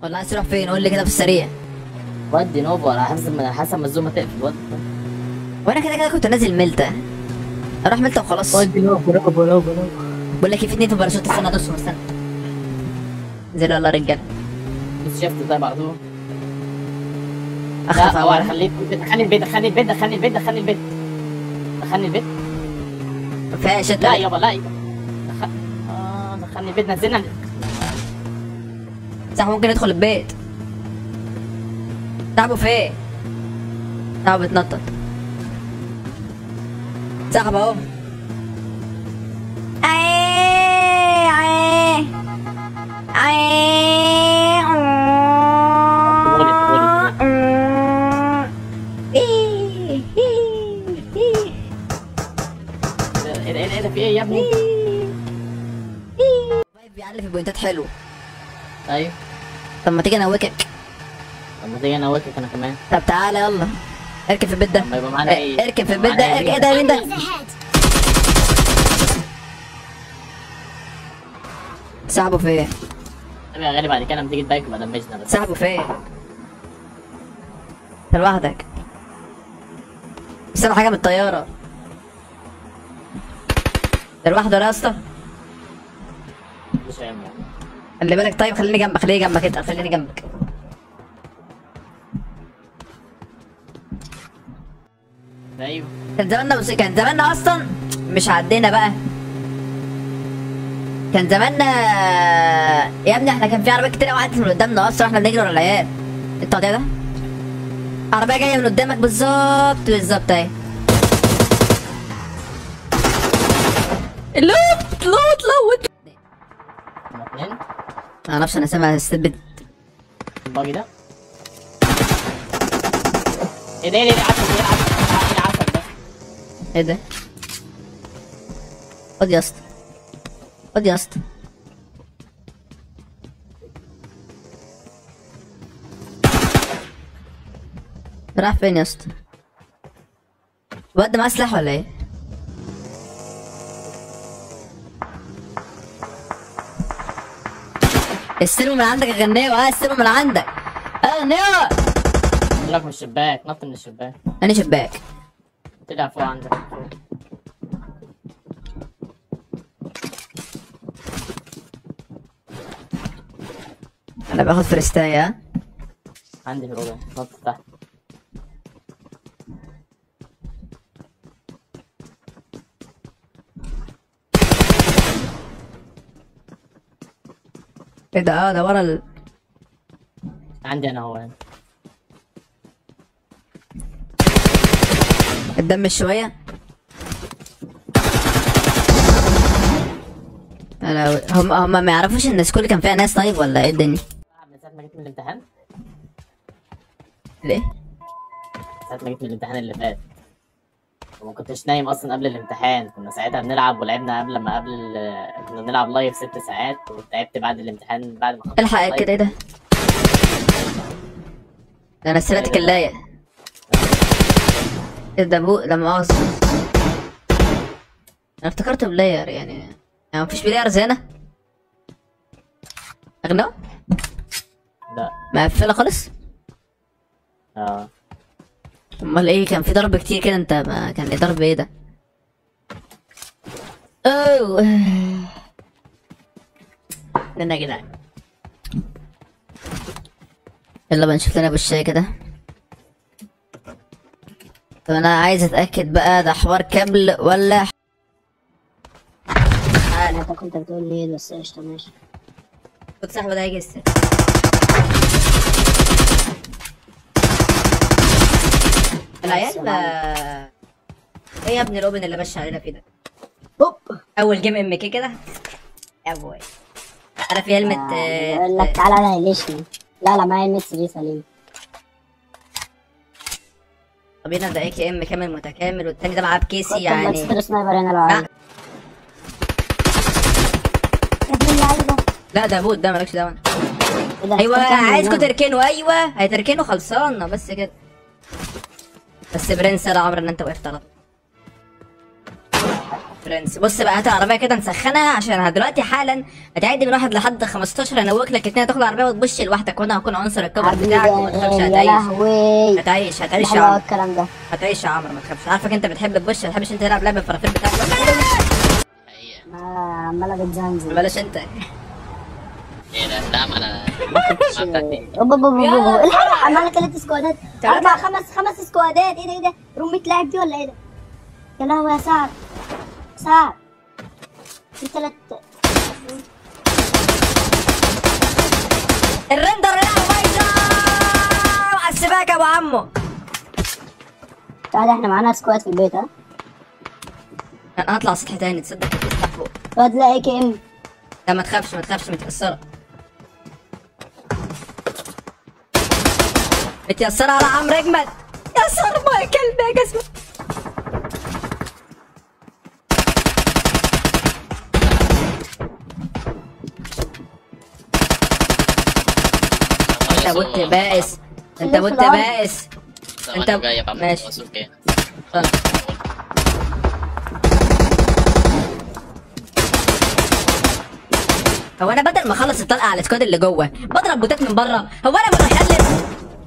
ولا عايز تروح فين قول لي كده في السريع ودي نوبو على حسب ما حسب ما الزومه تقفل ودي وانا كده كده كنت نازل ملتا اروح ملتا وخلاص ودي نوبو نوبو نوبو نوبو بقول لك إيه، في اتنين في الباراشوت استنى ادوسهم استنى انزلوا يلا يا رجاله بس شفت طيب على طول اخف لا هو أولا. خليه دخلني البيت دخلني البيت دخلني البيت دخلني البيت دخلني البيت ما فيهاش انت لا يابا لا يابا دخل اه دخلني البيت نزلنا صح ممكن ندخل البيت تعبوا فين تعبوا بتنطط صاحب اهو عيه عيه عيه قولي قولي ايه ده ايه ده ايه ده في ايه يا ابني بيعلي في بوينتات حلو ايوه طب ما تيجي انوكك طب ما تيجي انا واقف انا كمان طب تعالى يلا اركب في البيت ده طب يبقى معانا ايه اركب في يبقى البيت ده معانا اركب إيه؟ ايه ده مين ده Enemies ahead! صاحبه فين طب يا غالي بعد كده لما تيجي تبايك ما دمجنا بس صاحبه فين انت لوحدك سامع حاجه من الطياره ده لوحده يا اسطى مش فاهم يعني. خلي بالك طيب خليني جنبك خليني جنبك انت خليني جنبك ايوه كان زماننا بص كان زماننا اصلا مش عدينا بقى كان زماننا يا ابني احنا كان في عربيات كتير قوي عدت من قدامنا اصلا احنا بنجري ورا العيال انت قاطع ده عربيه جايه من قدامك بالظبط بالظبط اهي لوت لوت لوت هما اتنين ما اعرفش انا سامع استبد الباجي ده ايه ده ايه ده ايه عسل ايه عسل ايه عسل ده ايه ده خد يا اسطى خد يا اسطى راح فين يا اسطى الواد ده معاه سلاح ولا ايه استلموا من عندك يا غنيوة اه استلموا من عندك اه غنيوة بقول لك من الشباك نط من الشباك انا شباك طلع فوق عندك انا باخد فرستاية ها عندي في الأوضة نط تحت ايه ده اه ده ورا ال... عندي أنا هو هنا الدم شوية انا هم هم ما يعرفوش ان السكول كان فيها ناس طيب ولا ايه الدنيا من ساعة ما جيت من الامتحان ليه ساعة ما جيت من الامتحان اللي فات وما كنتش نايم اصلا قبل الامتحان كنا ساعتها بنلعب ولعبنا قبل ما قبل ال- كنا بنلعب لايف ست ساعات وتعبت بعد الامتحان بعد ما خلصت الحق اللايف. كده ايه ده ده انا سرقت كلاية ايه ده بو ده مؤاخذة انا افتكرته بلاير يعني يعني مفيش بلايرز هنا اغنى لا مقفلة خالص اه امال ايه كان في ضرب كتير كده انت ما كان ايه ضرب ايه ده اوه استنى يا جدعان يلا بقى نشوف لنا بالشاي كده طب انا عايز اتاكد بقى ده حوار كابل ولا انا كنت بتقول لي بس قشطة ماشي كنت صاحبه ده هيجي السر العيال آه، ايه يا ابني روبن اللي ماشي علينا كده هوب اول جيم ام كي كده يا بوي انا في هلمة بقول لك تعالى انا هيليشني لا لا معايا الميكس دي سليم طب هنا ده اي كي ام كامل متكامل والتاني ده معاه بكيسي كنت يعني ماكس سنايبر هنا لو عايز آه. يا ابن اللعيبة لا ده بوت ده مالكش دعوه إيه ده؟ ايوه كنت عامل عايزكوا هنا. تركنوا ايوه هيتركنوا خلصانه بس كده بس برنس يا عمرو ان انت وقفت على طول. برنس بص بقى هات العربيه كده نسخنها عشان دلوقتي حالا هتعد من واحد لحد 15 انوك لك اتنين تاخد العربيه وتبش لوحدك وانا هكون عنصر الكفر حبيبي بتاعك وما تخافش يا هتعيش لهوي هتعيش هتعيش يا حلو أوي عمرو الكلام ده هتعيش يا عمرو ما تخافش عارفك انت بتحب تبش ما تحبش انت تلعب لعبه الفرافير بتاعك ما عمالة بتزنزل بلاش انت ايه ده لا ما انا اوبا اوبا اوبا اوبا الحق عمالة ثلاث سكوادات تلاتة؟ اربع خمس خمس سكوادات ايه ده ايه ده روم لاعب دي ولا ايه ده؟ يا لهوي يا سعد سعد في ثلاث الرندر لا بايظه على السباك يا ابو عمو تعالى احنا معانا سكواد في البيت ها انا هطلع سطح تاني تصدق تطلع فوق واد لا اي كي ام لا ما تخافش ما تخافش متأثرة متيسرة على عمرو اجمد يا صرمة يا كلب يا جسمة انت بوت بائس انت بوت بائس انت انت جاي بقى ماشي. ماشي اوكي طيب. هو انا بدل ما اخلص الطلقه على السكواد اللي جوه بضرب بوتات من بره هو انا متخلف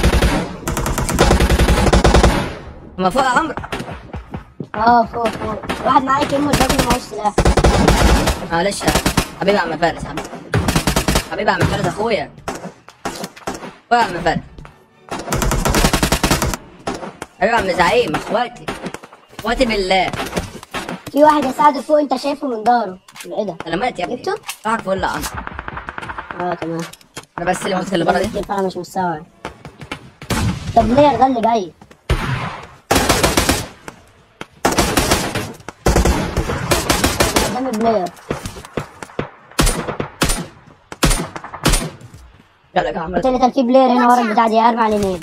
هما فوق يا عمرو اه فوق فوق واحد معاه اي كي ام والراجل معهوش سلاح معلش يا حبيبي يا عم فارس حبيبي حبيبي يا عم فارس اخويا اخويا يا عم فارس حبيبي يا عم زعيم اخواتي اخواتي بالله في واحد يا سعد فوق انت شايفه من ظهره ايه ده؟ سلامات يا ابني جبته؟ راحك فل يا عم اه تمام انا بس اللي موت اللي بره دي كتير فانا مش مستوعب طب ليه ده اللي جاي قدامي بلاير يلا يا عم قلت لي كان في بلاير هنا ورا البتاع دي ارمي على اليمين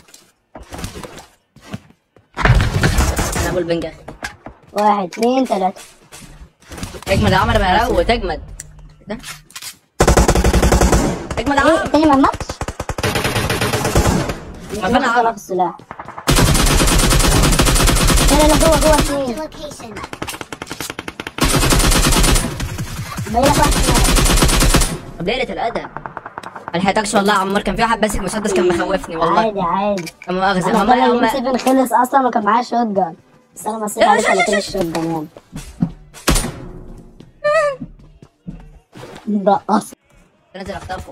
انا ابو البنجة واحد اثنين ثلاثة اجمد يا عمر بقى روت اجمد ده اجمد يا ايه عمر التاني ما ماتش؟ ما فين يا طلع عمر في السلاح لا لا لا جوه جوه اثنين باين لك واحد هناك. طب ليلة الادب ما لحقتكش والله يا عمار كان في واحد ماسك مسدس كان مخوفني والله عادي عادي كان مؤاخذة انا هم طلع الام هم 7 خلص اصلا وكان معايا شوت جان بس انا مسيت عليه 30 الشوت جان يعني ده اصلا نزل اخطفه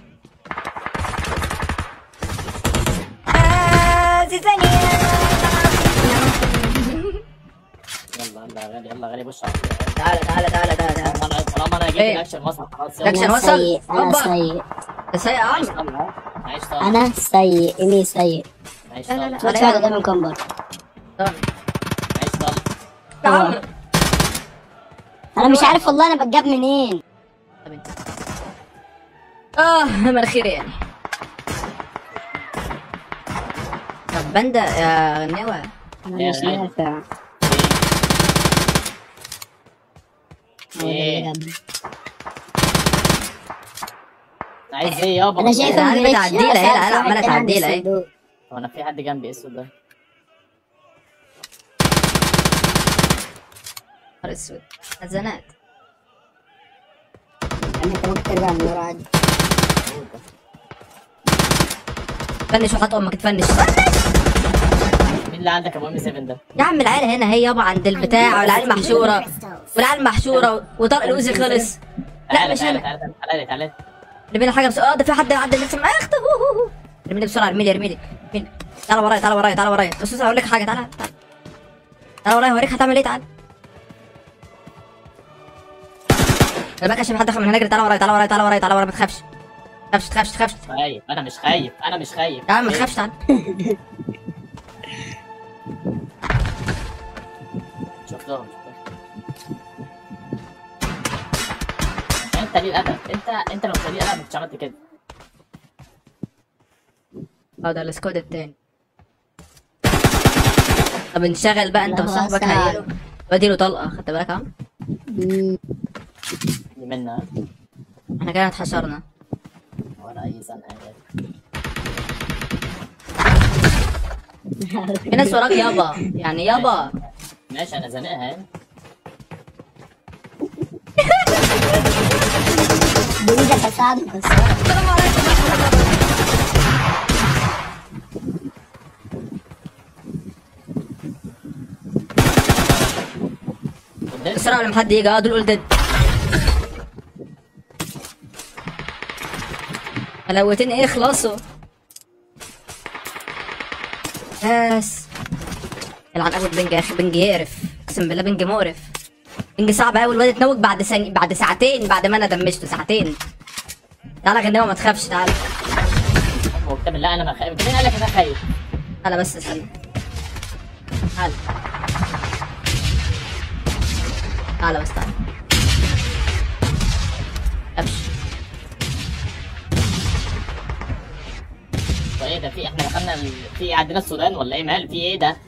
يلا يلا يا غالي يلا يا غالي بص تعالى تعالى تعالى تعالى تعالى طالما انا طالما انا جبت إيه؟ الاكشن وصل خلاص الأكشن يلا وصل؟ سيء انا هوبا. سيء ده سيء يا عايش عمرو طلع عايش طلع انا سيء اني سيء عايش لا، لا، لا. طلع شوت واحد قدام كمبر طبعا. عايش طلع يا عمرو انا مش عارف والله انا بتجاب منين طب انت اه مناخيري يعني طب بندا يا نوى انا يا مش غالي. نافع ايه عايز ايه يابا انا شايف العيال إن بتعدي ريتش- لها، هي أنا العيال ساعات عمالة كان عندي تعدي لها، إيه؟ صندوق. هو انا في حد جنبي اسود ده نهار اسود حزنات يعني انت ممكن ترجع من ورا عادي فنش وحط امك تفنش مين اللي عندك ابو ام 7 ده؟ يا عم العيال هنا هي يابا عند البتاع والعيال محشوره والعيال محشوره وطارق الوزي خلص لا تعالى مش تعالى انا تعالى تعالى تعالى ارمي لي حاجه بسرعه اه ده في حد عدى لسه معايا اخته ارمي لي بسرعه ارمي لي ارمي لي ارمي لي. تعالى ورايا تعالى ورايا تعالى ورايا بص بص هقول لك حاجه تعالى تعالى تعالى ورايا هوريك هتعمل ايه تعالى خلي بالك عشان في حد دخل من هنا اجري تعالى ورايا تعالى ورايا تعالى ورايا تعالى ورايا ما تخافش ما تخافش تخافش تخافش خايف انا مش خايف انا مش خايف يا عم ما إيه؟ تخافش تعالى شفتهم شفتهم انت ليه الادب انت انت لو كان ليه الادب ما كنتش عملت كده اه ده السكواد التاني طب انشغل بقى انت الله وصاحبك أسعد. هيلو وادي له طلقه خدت بالك يا عم مم. دي منا احنا كده اتحشرنا ولا اي زنقه يا غالي. في ناس وراك يابا يعني يابا ماشي انا زنقها يعني بايدك يا سعد مكسرة السلام عليكم قدام بسرعة لما حد يجي اه دول ديد حلاوتين ايه خلصوا بس يلعن ابو بنج يا اخي بنج يقرف اقسم بالله بنج مقرف بنج صعب قوي الواد اتنوج بعد سن... بعد ساعتين بعد ما انا دمجته ساعتين تعالى غنوه ما تخافش تعالى وكمل لا انا ما خايف مين قال لك انا خايف تعالى بس استنى تعالى تعالى بس تعالى ابش وايه ده في احنا دخلنا ال- في عندنا السودان ولا ايه مال في ايه ده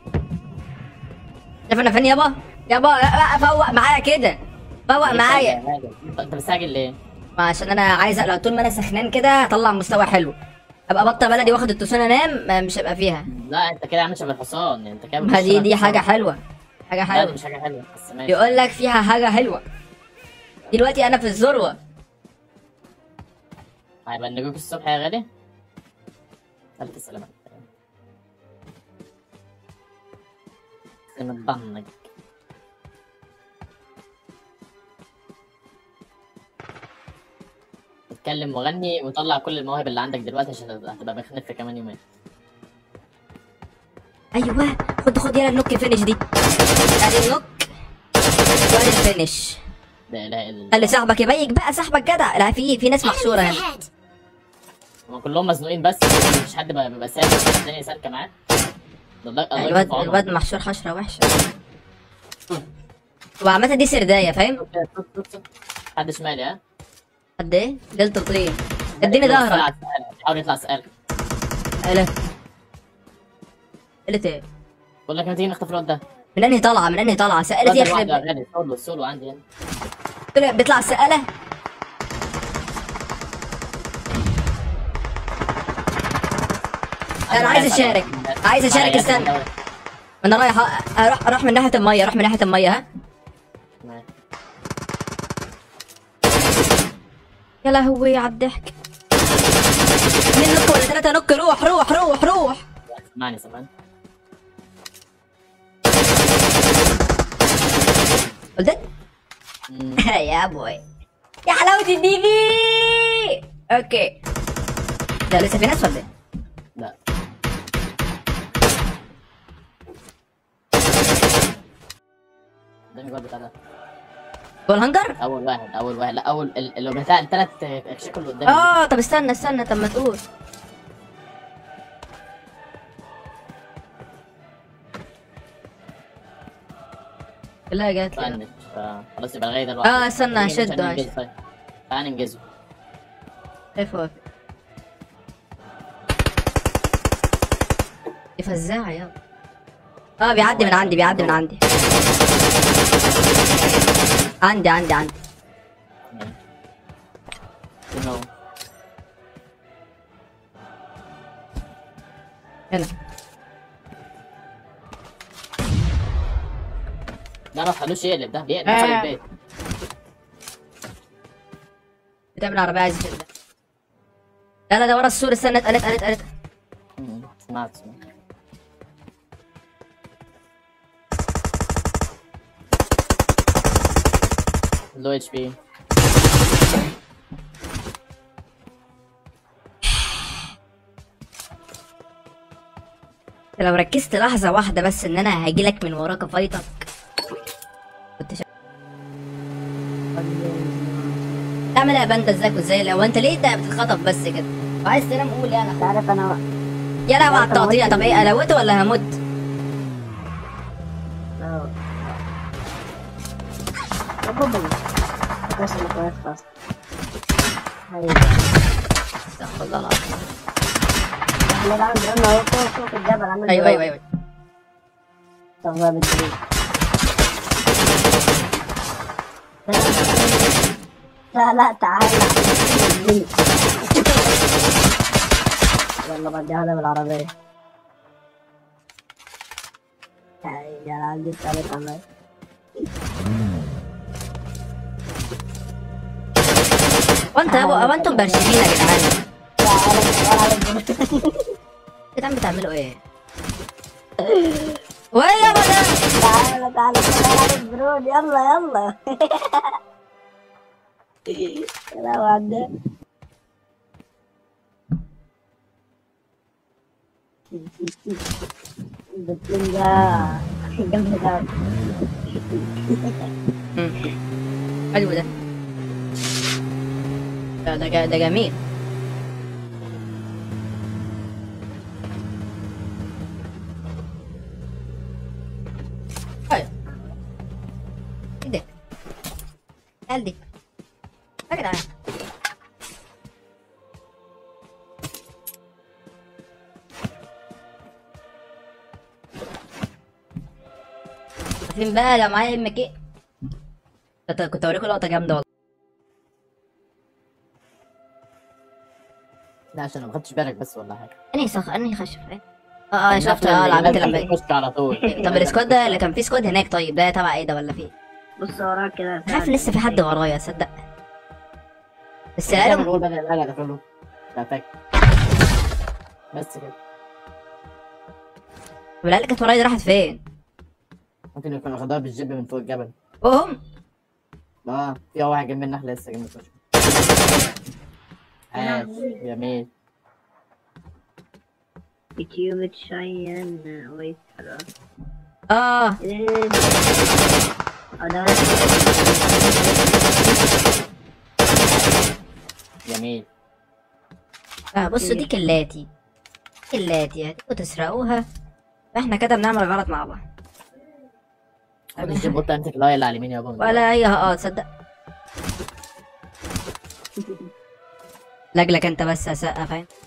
شايف انا فين يابا يابا لا، لا، فوق معايا كده فوق معايا انت مستعجل ليه؟ ما عشان انا عايز لو طول ما انا سخنان كده اطلع مستوى حلو ابقى بطه بلدي واخد التوسون انام ما- مش هبقى فيها لا انت كده عامل شبه الحصان انت كده ما دي بتشتغل دي حاجه حصان. حلوه حاجه لا دي حلوه مش حاجه حلوه بس ماشي يقول لك فيها حاجه حلوه دلوقتي انا في الذروه هيبقى نجوك الصبح يا غالي ألف سلامة سلامة ضنك اتكلم وغني وطلع كل المواهب اللي عندك دلوقتي عشان هتبقى مخنف في كمان يومين ايوه خد خد يلا النوك فينش دي ادي النوك وادي الفينش لا اله الا الله خلي صاحبك يبيك بقى صاحبك جدع لا في في ناس محشوره هنا هم كلهم مزنوقين بس مش حد بقى بيبقى سالك الدنيا سالكه معاه الله الله الواد يكون في الواد عونه. محشور حشره وحشه وعامة دي سردايه فاهم حد شمالي ها قد ايه؟ دلتا طين اديني ظهرك حاول يطلع سألك اله قلت ايه؟ بقول لك ما تيجي نخطف الواد ده من انهي طالعه من انهي طالعه سألت الواد يا ده لوحده يا اخي غالي سولو سولو عندي هنا طلع بيطلع السقاله انا عايز اشارك عايز اشارك استنى انا رايح أ- اروح اروح من ناحيه الميه اروح من ناحيه الميه ها يا لهوي على الضحك اتنين نك ولا ثلاثة نك روح روح روح روح سمعني سمعني قلت مم. يا بوي يا حلاوة الدي في اوكي ده لسه في ناس ولا ايه؟ لا قدامي الواد بتاع ده جول هانجر؟ اول واحد اول واحد لا اول ال- اللي بتاع الثلاث اكشاك اللي قدامي اه طب استنى استنى طب ما تقول لا جات لي فنش خلاص يبقى الغاية ده لوحده اه استنى تعالى هشده ننجزه هشده. طيب. تعالى ننجزه كيف واقف دي فزاعة يلا اه بيعدي من عندي بيعدي من عندي عندي عندي عندي فين هو؟ هنا لا ما تخلوش يقلب ده بيقلب آه. دخل البيت بتعمل عربية عايز كده لا لا ده ورا السور استنى اتقلت اتقلت اتقلت مم. سمعت سمعت لو اتش بي انت لو ركزت لحظة واحدة بس ان انا هاجيلك من وراك فايتك كنت شا... تعمل ايه يا باندا ازيك وازاي لو انت ليه انت بتتخطف بس كده وعايز تنام قول يلا انت عارف انا يا لا على التقطيع طب ايه قلوت ولا هموت اه ربنا بس اللي كويس خلاص هاي استغفر الله العظيم احنا ده عندنا اهو فوق فوق الجبل عامل ايوه ايوه ايوه طب بالدليل لا لا تعالى يلا بدي هذا بالعربية هاي يا عندي الثالث عمال وانت يا ابو هو انتم برشمين يا جدعان يا جدعان بتعملوا ايه؟ وين يا مدام؟ تعالى تعالى تعالى برون يلا يلا يا لهوي على ده بتلنجا جامد أوي. حلو ده ده ده, جا- ده جميل طيب ايه ده؟ قال دي يا جدعان فين بقى لو معايا ام كي كنت كنت اوريكم لقطه جامده والله لا عشان ما خدتش بالك بس ولا حاجه انهي صخ انهي خشب ايه اه اه شفت اه العبيط اللي مش على طول طب السكواد ده اللي كان فيه سكواد هناك طيب ده تبع ايه ده ولا فيه؟ بص وراك كده خايف لسه في حد ورايا صدق بس تعالى قالوا نقول بدل الحاجه ده كله لا فاكر بس كده طب العيال اللي كانت ورايا دي راحت فين؟ ممكن يكون واخدها بالجيب من فوق الجبل وهم اه في واحد جنب النحله لسه جنب الكشك عاش جميل يوتيوب شاين ويت حلو اه هذا جميل اه بصوا دي كلاتي كلاتي هتبقوا تسرقوها فاحنا كده بنعمل غلط مع بعض خد الجيب وانت امسك اللاي اللي على اليمين يا بابا ولا هي اه تصدق لاجلك انت بس يا سقا فاهم